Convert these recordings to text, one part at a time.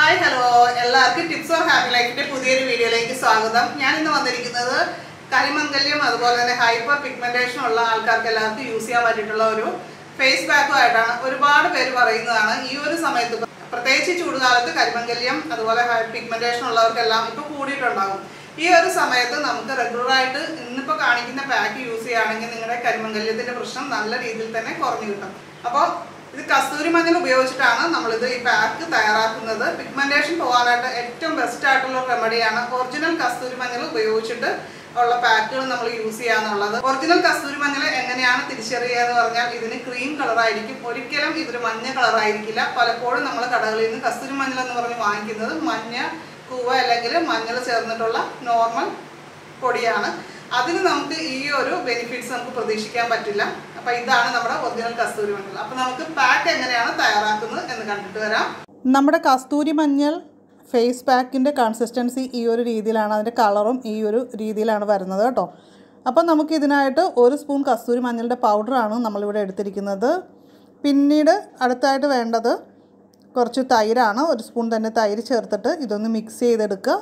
hi hello എല്ലാവർക്കും tips or happy ലൈഫിന്റെ പുതിയൊരു വീഡിയോയിലേക്ക് സ്വാഗതം ഞാൻ ഇന്ന് വന്നിരിക്കുന്നത് കരിമംഗല്യം അതുപോലെ തന്നെ ഹൈപ്പർ പിഗ്മെന്റേഷൻ ഉള്ള ആൾക്കാർക്ക് എല്ലാവർക്കും യൂസ് ചെയ്യാൻ പറ്റിയിട്ടുള്ള ഒരു ഫേസ് പാക്കുമായിട്ടാണ് ഒരുപാട് പേര് പറയുന്നതാണ് ഈ ഒരു സമയത്ത് പ്രത്യേകിച്ച് ഈ ചൂടുകാലത്ത് കരിമംഗല്യം അതുപോലെ പിഗ്മെന്റേഷൻ ഉള്ളവർക്കെല്ലാം ഇപ്പൊ കൂടിയിട്ടുണ്ടാകും ഈ ഒരു സമയത്ത് നമുക്ക് റെഗുലറായിട്ട് ഇന്നിപ്പോൾ കാണിക്കുന്ന പാക്ക് യൂസ് ചെയ്യുകയാണെങ്കിൽ നിങ്ങളുടെ കരിമംഗല്യത്തിന്റെ പ്രശ്നം നല്ല രീതിയിൽ തന്നെ കുറഞ്ഞു കിട്ടും അപ്പോൾ ഇത് കസ്തൂരി മഞ്ഞൾ ഉപയോഗിച്ചിട്ടാണ് നമ്മളിത് ഈ പാക്ക് തയ്യാറാക്കുന്നത് പിഗ്മെന്റേഷൻ പോകാനായിട്ട് ഏറ്റവും ബെസ്റ്റ് ആയിട്ടുള്ള റെമഡിയാണ് ഒറിജിനൽ കസ്തൂരി മഞ്ഞൾ ഉപയോഗിച്ചിട്ട് ഉള്ള പാക്കുകൾ നമ്മൾ യൂസ് ചെയ്യാന്നുള്ളത് ഒറിജിനൽ കസ്തൂരി മഞ്ഞൾ എങ്ങനെയാണ് തിരിച്ചറിയുക എന്ന് പറഞ്ഞാൽ ഇതിന് ക്രീം കളറായിരിക്കും ഒരിക്കലും ഇതൊരു മഞ്ഞ കളറായിരിക്കില്ല പലപ്പോഴും നമ്മൾ കടകളിൽ നിന്ന് കസ്തൂരി മഞ്ഞൾ എന്ന് പറഞ്ഞ് വാങ്ങിക്കുന്നത് മഞ്ഞ കൂവ അല്ലെങ്കിൽ മഞ്ഞൾ ചേർന്നിട്ടുള്ള നോർമൽ പൊടിയാണ് അതിന് നമുക്ക് ഈ ഒരു ബെനിഫിറ്റ്സ് നമുക്ക് പ്രതീക്ഷിക്കാൻ പറ്റില്ല അപ്പൊ ഇതാണ് നമ്മുടെ ഒറിജിനൽ കസ്തൂരി മഞ്ഞൾ അപ്പൊ നമുക്ക് പാക്ക് എങ്ങനെയാണ് തയ്യാറാക്കുന്നത് എന്ന് കണ്ടിട്ട് വരാം നമ്മുടെ കസ്തൂരി മഞ്ഞൾ ഫേസ് പാക്കിൻ്റെ കൺസിസ്റ്റൻസി ഈ ഒരു രീതിയിലാണ് അതിൻ്റെ കളറും ഈ ഒരു രീതിയിലാണ് വരുന്നത് കേട്ടോ അപ്പോൾ നമുക്ക് ഇതിനായിട്ട് ഒരു സ്പൂൺ കസ്തൂരി മഞ്ഞളുടെ പൗഡറാണ് നമ്മളിവിടെ എടുത്തിരിക്കുന്നത് പിന്നീട് അടുത്തായിട്ട് വേണ്ടത് കുറച്ച് തൈരാണ് ഒരു സ്പൂൺ തന്നെ തൈര് ചേർത്തിട്ട് ഇതൊന്ന് മിക്സ് ചെയ്തെടുക്കുക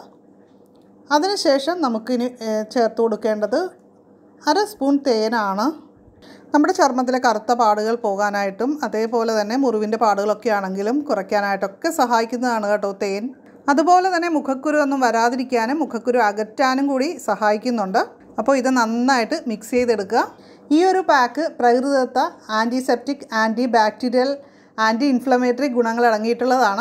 അതിനുശേഷം നമുക്കിനി ഏഹ്, ചേർത്ത് കൊടുക്കേണ്ടത് അര സ്പൂൺ തേനാണ് നമ്മുടെ ചർമ്മത്തിലെ കറുത്ത പാടുകൾ പോകാനായിട്ടും അതേപോലെ തന്നെ മുറിവിൻ്റെ പാടുകളൊക്കെ ആണെങ്കിലും കുറയ്ക്കാനായിട്ടൊക്കെ സഹായിക്കുന്നതാണ് കേട്ടോ തേൻ അതുപോലെ തന്നെ മുഖക്കുരു ഒന്നും വരാതിരിക്കാനും മുഖക്കുരു അകറ്റാനും കൂടി സഹായിക്കുന്നുണ്ട് അപ്പോൾ ഇത് നന്നായിട്ട് മിക്സ് ചെയ്തെടുക്കുക ഈ ഒരു പാക്ക് പ്രകൃതിദത്ത antiseptic anti bacterial anti inflammatory ഗുണങ്ങൾ അടങ്ങിയിട്ടുള്ളതാണ്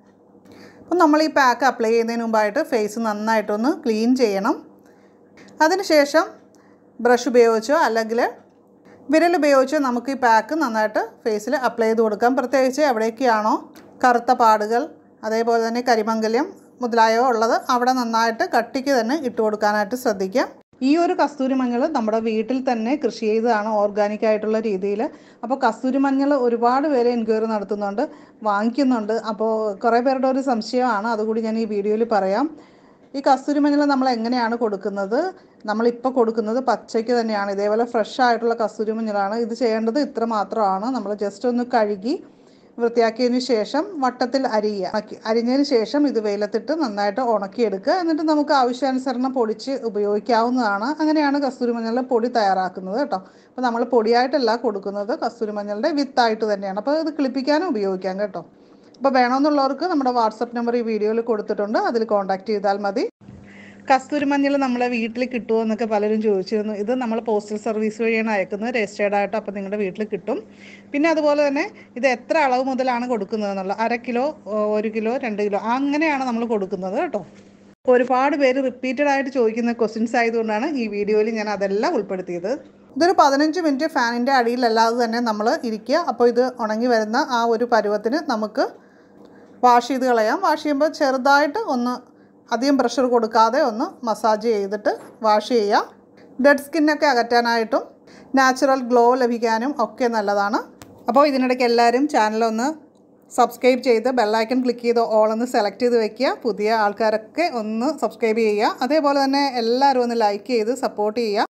അപ്പം നമ്മൾ ഈ പാക്ക് അപ്ലൈ ചെയ്യുന്നതിന് മുമ്പായിട്ട് ഫേസ് നന്നായിട്ടൊന്ന് ക്ലീൻ ചെയ്യണം അതിനുശേഷം ബ്രഷ് ഉപയോഗിച്ചോ അല്ലെങ്കിൽ വിരൽ ഉപയോഗിച്ചോ നമുക്ക് ഈ പാക്ക് നന്നായിട്ട് ഫേസിൽ അപ്ലൈ ചെയ്ത് കൊടുക്കാം പ്രത്യേകിച്ച് എവിടേക്കാണോ കറുത്ത പാടുകൾ അതേപോലെ തന്നെ കരിമംഗല്യം മുതലായവ ഉള്ളത് അവിടെ നന്നായിട്ട് കട്ടിക്ക് തന്നെ ഇട്ട് കൊടുക്കാനായിട്ട് ശ്രദ്ധിക്കുക ഈ ഒരു കസ്തൂരി മഞ്ഞൾ നമ്മുടെ വീട്ടിൽ തന്നെ കൃഷി ചെയ്തതാണ് ഓർഗാനിക് ആയിട്ടുള്ള രീതിയിൽ അപ്പോൾ കസ്തൂരി മഞ്ഞൾ ഒരുപാട് പേര് എൻക്വയറി നടത്തുന്നുണ്ട് വാങ്ങിക്കുന്നുണ്ട് അപ്പോൾ കുറേ പേരുടെ ഒരു സംശയമാണ് അതുകൂടി ഞാൻ ഈ വീഡിയോയിൽ പറയാം ഈ കസ്തൂരി മഞ്ഞൾ നമ്മൾ എങ്ങനെയാണ് കൊടുക്കുന്നത് നമ്മളിപ്പോൾ കൊടുക്കുന്നത് പച്ചയ്ക്ക് തന്നെയാണ് ഇതേപോലെ ഫ്രഷ് ആയിട്ടുള്ള കസ്തൂരി മഞ്ഞളാണ് ഇത് ചെയ്യേണ്ടത് ഇത്ര മാത്രമാണ് നമ്മൾ ജസ്റ്റ് ഒന്ന് കഴുകി വൃത്തിയാക്കിയതിന് ശേഷം വട്ടത്തിൽ അരിയുക ഉണക്കി- അരിഞ്ഞതിന് ശേഷം ഇത് വെയിലത്തിട്ട് നന്നായിട്ട് ഉണക്കിയെടുക്കുക എന്നിട്ട് നമുക്ക് ആവശ്യാനുസരണം പൊടിച്ച് ഉപയോഗിക്കാവുന്നതാണ് അങ്ങനെയാണ് കസ്തൂരി മഞ്ഞളുടെ പൊടി തയ്യാറാക്കുന്നത് കേട്ടോ അപ്പോൾ നമ്മൾ പൊടിയായിട്ടല്ല കൊടുക്കുന്നത് കസ്തൂരി മഞ്ഞളുടെ വിത്തായിട്ട് തന്നെയാണ് അപ്പോൾ ഇത് കിളിപ്പിക്കാനും ഉപയോഗിക്കാം കേട്ടോ അപ്പോൾ വേണമെന്നുള്ളവർക്ക് നമ്മുടെ വാട്സപ്പ് നമ്പർ ഈ വീഡിയോയിൽ കൊടുത്തിട്ടുണ്ട് അതിൽ കോൺടാക്ട് ചെയ്താൽ മതി കസ്തൂരി മഞ്ഞൾ നമ്മളെ വീട്ടിൽ കിട്ടുമോ എന്നൊക്കെ പലരും ചോദിച്ചിരുന്നു ഇത് നമ്മൾ പോസ്റ്റൽ സർവീസ് വഴിയാണ് അയക്കുന്നത് രജിസ്റ്റേർഡ് ആയിട്ട് അപ്പോൾ നിങ്ങളുടെ വീട്ടിൽ കിട്ടും പിന്നെ അതുപോലെ തന്നെ ഇത് എത്ര അളവ് മുതലാണ് കൊടുക്കുന്നത് എന്നുള്ള അര കിലോ ഓ, ഒരു കിലോ രണ്ട് കിലോ അങ്ങനെയാണ് നമ്മൾ കൊടുക്കുന്നത് കേട്ടോ ഒരുപാട് പേര് റിപ്പീറ്റഡ് ആയിട്ട് ചോദിക്കുന്ന ക്വസ്റ്റ്യൻസ് ആയതുകൊണ്ടാണ് ഈ വീഡിയോയിൽ ഞാൻ അതെല്ലാം ഉൾപ്പെടുത്തിയത് ഇതൊരു പതിനഞ്ച് മിനിറ്റ് ഫാനിൻ്റെ അടിയിലല്ലാതെ തന്നെ നമ്മൾ ഇരിക്കുക അപ്പോൾ ഇത് ഉണങ്ങി വരുന്ന ആ ഒരു പരുവത്തിന് നമുക്ക് വാഷ് ചെയ്ത് കളയാം വാഷ് ചെയ്യുമ്പോൾ ചെറുതായിട്ട് ഒന്ന് അധികം പ്രഷർ കൊടുക്കാതെ ഒന്ന് മസാജ് ചെയ്തിട്ട് വാഷ് ചെയ്യാം ഡെഡ് സ്കിന്നൊക്കെ അകറ്റാനായിട്ടും നാച്ചുറൽ ഗ്ലോ ലഭിക്കാനും ഒക്കെ നല്ലതാണ് അപ്പോൾ ഇതിനിടയ്ക്ക് എല്ലാവരും ചാനലൊന്ന് സബ്സ്ക്രൈബ് ചെയ്ത് ബെല്ലൈക്കൺ ക്ലിക്ക് ചെയ്ത് ഓൾ ഒന്ന് സെലക്ട് ചെയ്ത് വെക്കുക പുതിയ ആൾക്കാരൊക്കെ ഒന്ന് സബ്സ്ക്രൈബ് ചെയ്യുക അതേപോലെ തന്നെ എല്ലാവരും ഒന്ന് ലൈക്ക് ചെയ്ത് സപ്പോർട്ട് ചെയ്യുക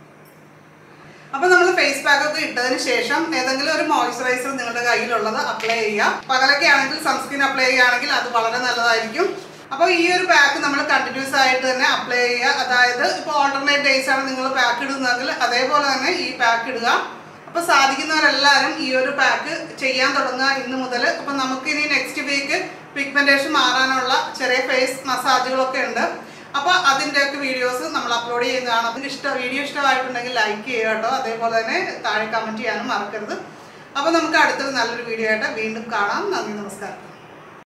അപ്പൊ നമ്മൾ ഫേസ് പാക്ക് ഒക്കെ ഇട്ടതിന് ശേഷം ഏതെങ്കിലും ഒരു മോയ്സ്ചറൈസർ നിങ്ങളുടെ കയ്യിലുള്ളത് അപ്ലൈ ചെയ്യുക പകലൊക്കെ ആണെങ്കിൽ സൺസ്ക്രീൻ അപ്ലൈ ചെയ്യുകയാണെങ്കിൽ അത് വളരെ നല്ലതായിരിക്കും അപ്പോൾ ഈ ഒരു പാക്ക് നമ്മൾ കണ്ടിന്യൂസ് ആയിട്ട് തന്നെ അപ്ലൈ ചെയ്യുക അതായത് ഇപ്പോൾ ഓൾട്ടർനേറ്റ് ഡേയ്സ് ആണ് നിങ്ങൾ പാക്ക് ഇടുന്നതെങ്കിൽ അതേപോലെ തന്നെ ഈ പാക്ക് ഇടുക അപ്പോൾ സാധിക്കുന്നവരെല്ലാവരും ഈ ഒരു പാക്ക് ചെയ്യാൻ തുടങ്ങുക ഇന്ന് മുതൽ അപ്പോൾ നമുക്കിനി നെക്സ്റ്റ് വീക്ക് പിഗ്മെന്റേഷൻ മാറാനുള്ള ചെറിയ ഫേസ് മസാജുകളൊക്കെ ഉണ്ട് അപ്പോൾ അതിൻ്റെയൊക്കെ വീഡിയോസ് നമ്മൾ അപ്ലോഡ് ചെയ്യുന്നതാണ് അതിന് ഇഷ്ടം വീഡിയോ ഇഷ്ടമായിട്ടുണ്ടെങ്കിൽ ലൈക്ക് ചെയ്യുക കേട്ടോ അതേപോലെ തന്നെ താഴെ കമൻറ്റ് ചെയ്യാനും മറക്കരുത് അപ്പോൾ നമുക്ക് അടുത്തൊരു നല്ലൊരു വീഡിയോ ആയിട്ട് വീണ്ടും കാണാം നന്ദി നമസ്കാരം